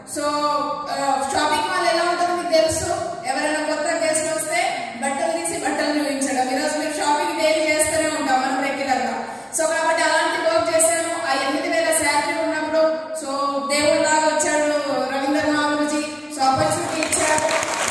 so shopping mall ఎలా ఉంటుందో మీకు తెలుసు ఎవరైనా కొత్త గెస్ట్ వస్తే బట్టలు తీసి బట్టలు చూపించడం ఈరోజు మీరు షాపింగ్ డైలీ చేస్తూనే ఉంటాం మనం రెగ్యులర్ గా సో కాబట్టి అలాంటి వర్క్ చేశాను ఆ ఎనిమిది వేల శాలరీ ఉన్నప్పుడు సో దేవుడు లాగా వచ్చాడు రవీంద్ర నాగురుజీ సో ఆపర్చునిటీ ఇచ్చాడు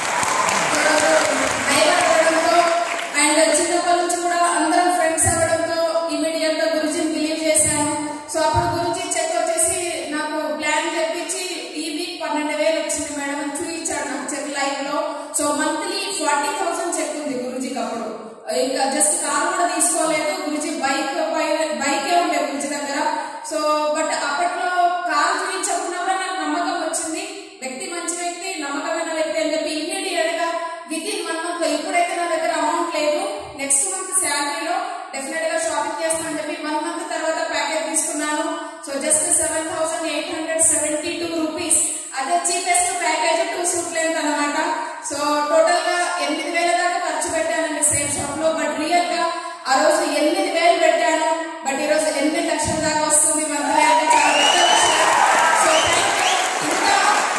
డైవర్ అవ్వడంతో అండ్ చిన్నప్పటి నుంచి కూడా అందరం ఫ్రెండ్స్ అవ్వడంతో ఇమీడియట్ గా గురుజీని బిలీవ్ చేశాను సో అప్పుడు గురుజీ చెక్ వచ్చేసి నాకు ప్లాన్ చెప్పించి ఈ వీక్ పన్నెండు వేలు వచ్చింది మేడం అని చూపించాడు నాకు చెక్ లైవ్ లో so monthly forty thousand check ఉంది గురుజీకి అప్పుడు ఇంకా జస్ట్ కార్ కూడా తీసుకోలేదు గురుజీ బైక్ బైకే ఉండే గురుజీ దగ్గర సో బట్ అప్పట్లో కార్ చూపించకుండా కూడా నాకు నమ్మకం వచ్చింది వ్యక్తి మంచి వ్యక్తి నమ్మకమైన వ్యక్తి అని చెప్పి ఇమ్మీడియట్ గా విత్ ఇన్ వన్ మంత్ లో ఇప్పుడైతే నా దగ్గర అమౌంట్ లేదు నెక్స్ట్ మంత్ శాలరీలో డెఫినెట్ గా షాపింగ్ చేస్తానని చెప్పి వన్ మంత్ తర్వాత ప్యాకేజ్ తీసుకున్నాను so just seven thousand eight hundred seventy two rupees అదే cheapest package to suit length అనమాట సో టోటల్ గా ఎనిమిది వేల దాకా ఖర్చు పెట్టానండి సేమ్ షాప్ లో బట్ రియల్ గా ఆ రోజు ఎనిమిది వేలు పెట్టాను బట్ ఈ రోజు ఎనిమిది లక్షల దాకా వస్తుంది మంత్లీ అంటే చాలా పెద్ద విషయం సో థ్యాంక్ యూ ఇంకా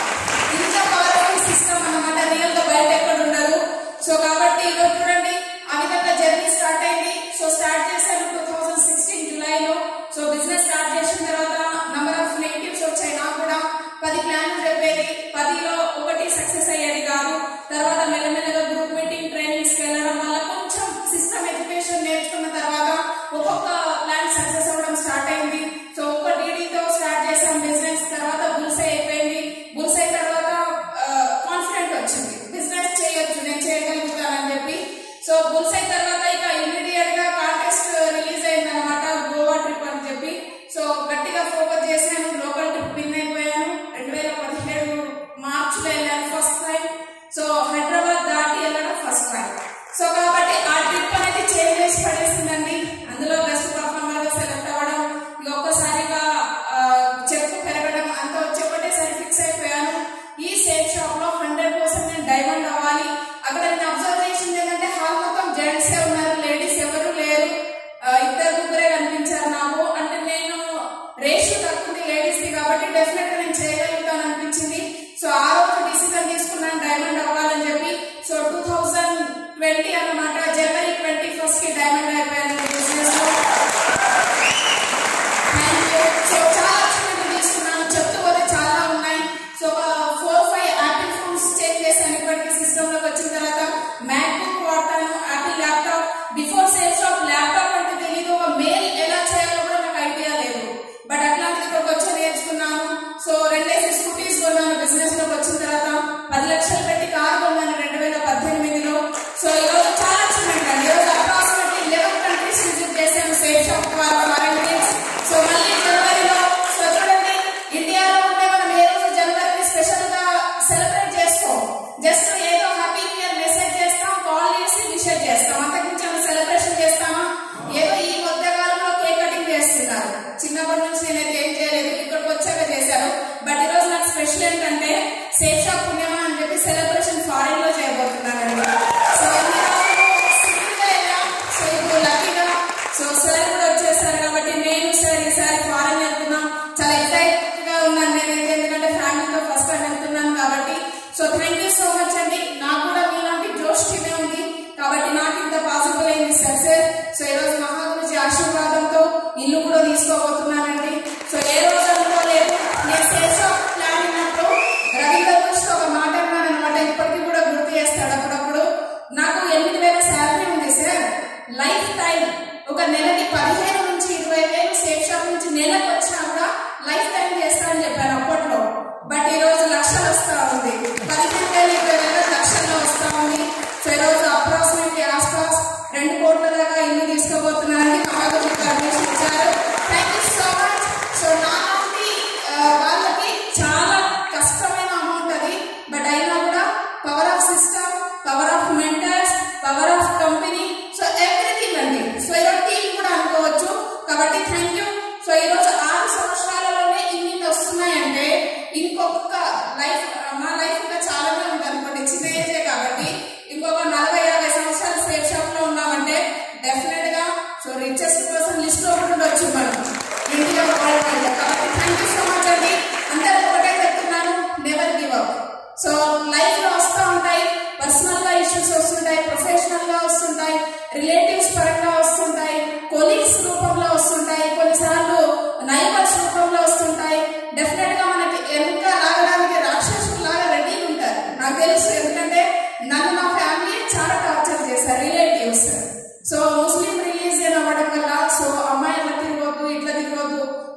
ఇంత పవర్ఫుల్ సిస్టమ్ అన్నమాట రియల్ గా బయట ఎక్కడ ఉండదు సో కాబట్టి ఈరోజు చూడండి ఆ విధంగా జర్నీ స్టార్ట్ అయింది సో స్టార్ట్ చేశాను టూ థౌసండ్ సిక్స్టీన్ జూలైలో సో బిజినెస్ స్టార్ట్ చేసిన తర్వాత నంబర్ ఆఫ్ నెగిటివ్స్ వచ్చాయి నాకు కూడా పది ప్లాన్లు చెప్పేది పదిలో ఒకటి సక్సెస్ అయ్యేది కాదు తర్వాత మెల్లమెల్లగా గ్రూప్ మీటింగ్ ట్రైనింగ్స్ వెళ్ళడం వల్ల కొంచెం సిస్టమ్ ఎడ్యుకేషన్ నేర్చుకున్న తర్వాత ఒక్కొక్క ప్లాన్ సక్సెస్ అవ్వడం స్టార్ట్ అయింది సో ఒక్క డీడీతో స్టార్ట్ చేసాం బిజినెస్ తర్వాత బుల్సై అయిపోయింది బుల్సై తర్వాత కాన్ఫిడెంట్ వచ్చింది బిజినెస్ చేయొచ్చు నేను చేయగలుగుతానని చెప్పి సో బుల్సై తర్వాత ఇక ఇమీడియట్ గా కాంటెస్ట్ రిలీజ్ అయింది అనమాట గోవా ట్రిప్ అని చెప్పి సో గట్టిగా ఫోకస్ చేశాను లోకల్ ట్రిప్ విన్ అయిపోయాను రెండు వేల పదిహేడు మార్చ్ లో వెళ్ళాను ఫస్ట్ టైం సో హైదరాబాద్ దాటి వెళ్ళడం ఫస్ట్ టైం సో కాబట్టి ఆ ట్రిప్ అనేది చేంజ్ చేసి పడేసిందండి అందులో బెస్ట్ పర్ఫార్మర్ గా సెలెక్ట్ అవ్వడం ఇక ఒక్కసారిగా చెక్ పెరగడం అంత వచ్చి ఒకటేసారి ఫిక్స్ అయిపోయాను ఈ సేఫ్ షాప్ లో హండ్రెడ్ పర్సెంట్ నేను డైమండ్ అవ్వాలి అక్కడ నేను అబ్జర్వ్ చేసింది ఏంటంటే హాల్ మొత్తం జెంట్సే ఉన్నారు లేడీస్ ఎవరు లేరు ఆ, ఇద్దరు ముగ్గురే కనిపించారు నాకు అంటే నేను రేషియో తక్కువ లేడీస్ ది కాబట్టి డెఫినెట్ గా నేను చేయగలుగుతాను అనిపించింది సో ఆ రోజు డిసిజన్ తీసుకున్నాను డైమండ్ అవ్వాలని చెప్పి సో టూ థౌజండ్ ట్వంటీ అనమాట జనవరి ట్వంటీ ఫస్ట్ కి డైమండ్ అయిపోయాను బిజినెస్ లో థ్యాంక్ యూ సో చాలా అచీవ్మెంట్ తీసుకున్నాను చెప్తూ పోతే చాలా ఉన్నాయి సో ఒక four five Apple phones change చేశాను ఇప్పటికీ సిస్టమ్ లోకి వచ్చిన తర్వాత మ్యాక్ బుక్ వాడతాను Apple laptop before sales of laptop అంటే తెలియదు ఒక మెయిల్ ఎలా చేయాలో కూడా నాకు ఐడియా లేదు బట్ అట్లాంటిది ఇక్కడికి వచ్చి నేర్చుకున్నాను సో రెండేసి స్కూటీస్ కొన్నాను బిజినెస్ లోకి వచ్చిన తర్వాత పది లక్షలు పెట్టి కారు కొన్నాను రెండు వేల పద్దెనిమిదిలో సో ఈ రోజు చాలా అచీవ్మెంట్ అండి ఈ రోజు అప్రాక్సిమేట్లీ లెవెన్ కంట్రీస్ విజిట్ చేశాను సేఫ్ షాప్ ద్వారా ఫారెన్ సో మళ్ళీ జనవరిలో సో చూడండి ఇండియాలో ఉంటే మనం ఏ రోజు జనవరిని స్పెషల్ గా సెలబ్రేట్ చేసుకో జస్ట్ ఏదో హ్యాపీ న్యూ ఇయర్ మెసేజ్ చేస్తాం కాల్ చేసి విషెస్ చేస్తాం అంతకుమించి ఏమైనా సెలబ్రేషన్ చేస్తామా ఏదో ఈ మధ్య కాలంలో కేక్ కటింగ్ చేస్తున్నారు చిన్నప్పటి నుంచి నేనైతే ఏం చేయలేదు ఇక్కడికి వచ్చాక చేశాను బట్ ఈ రోజు నాకు స్పెషల్ ఏంటంటే సేఫ్ షాప్ పుణ్యమా అని చెప్పి సెలబ్రేషన్ ఫారెన్ లో చేయబోతున్నానండి సో ఇన్ని రోజులు సింగిల్ గా వెళ్ళాం సో ఇప్పుడు లక్కీగా సో సార్ కూడా వచ్చేసారు కాబట్టి నేను సార్ ఈసారి ఫారెన్ వెళ్తున్నాం చాలా ఎక్సైటెడ్ గా ఉన్నాను నేనైతే ఎందుకంటే ఫ్యామిలీతో ఫస్ట్ టైం వెళ్తున్నాను కాబట్టి so thank you so much అండి నాకు కూడా మీలాంటి జోష్ టీమే ఉంది కాబట్టి నాకు ఇంత పాసిబుల్ అయింది సక్సెస్ సో ఈ రోజు మహాగురుజీ ఆశీర్వాదంతో ఇల్లు కూడా తీసుకోబోతున్నానండి సో ఏ రోజు అనుకోలేదు నేను సేల్స్ ఆఫ్ ప్లాన్ ఉన్నప్పుడు రవీంద్ర గురించి ఒక మాట అన్నాను అనమాట ఇప్పటికీ కూడా గుర్తు చేస్తాడు అప్పుడప్పుడు నాకు ఎనిమిది వేల శాలరీ ఉంది సార్ లైఫ్ టైం ఒక నెలకి పదిహేను నుంచి ఇరవై వేలు సేఫ్ షాప్ నుంచి నెలకు వచ్చినా కూడా లైఫ్ టైం చేస్తానని చెప్పాను అప్పట్లో బట్ ఈ రోజు లక్షలు వస్తా ఉంది పదిహేను వేలు ఇరవై వేల లక్షల్లో వస్తా ఉంది సో ఈ రోజు అప్రాక్సిమేట్లీ ఆస్పాస్ రెండు కోట్ల దాకా ఇల్లు తీసుకోబోతున్నానని మహాగురు పర్మిషన్ ఇచ్చారు thank you so much so నాలాంటి ఆ, వాళ్ళకి చాలా కష్టమైన అమౌంట్ అది బట్ అయినా కూడా power of system power of mentors power of company so everything అండి సో ఈరోజు టీం కూడా అనుకోవచ్చు కాబట్టి థ్యాంక్ యూ సో ఈరోజు ఆరు సంవత్సరాలలోనే ఇన్ని వస్తున్నాయంటే ఇంకొక లైఫ్ మా లైఫ్ ఇంకా చాలానే ఉంది అనుకోండి చిన్న ఏజే కాబట్టి ఇంకొక నలభై యాభై సంవత్సరాలు సేఫ్ షాప్ లో ఉన్నామంటే డెఫినెట్ గా సో రిచెస్ట్ పర్సన్ లిస్ట్ లో కూడా ఉండొచ్చు మనం ఇండియా వరల్డ్ వైడ్ కాబట్టి థ్యాంక్ యూ సో మచ్ అండి అందరూ ఒకటే చెప్తున్నాను నెవర్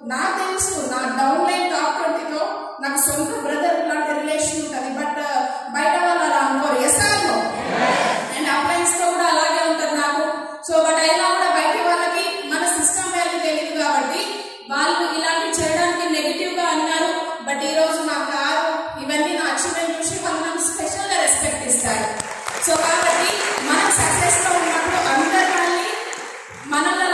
నాకు తెలుసు నా డౌన్ లైన్ టాప్ ట్వంటీలో నాకు సొంత బ్రదర్ లాంటి రిలేషన్ ఉంటుంది బట్ బయట వాళ్ళు అలా అనుకోరు ఎస్ ఆర్ అండ్ అప్లయన్స్ తో కూడా అలాగే ఉంటుంది నాకు సో బట్ అయినా కూడా బయట వాళ్ళకి మన సిస్టమ్ వాల్యూ తెలియదు కాబట్టి వాళ్ళు ఇలాంటివి చేయడానికి నెగిటివ్ గా అన్నారు బట్ ఈ రోజు నా కారు ఇవన్నీ నా అచీవ్మెంట్ చూసి వాళ్ళు నాకు స్పెషల్ గా రెస్పెక్ట్ ఇస్తారు సో కాబట్టి మనం సక్సెస్ లో ఉన్నప్పుడు అందరు మనల్ని మనల్ని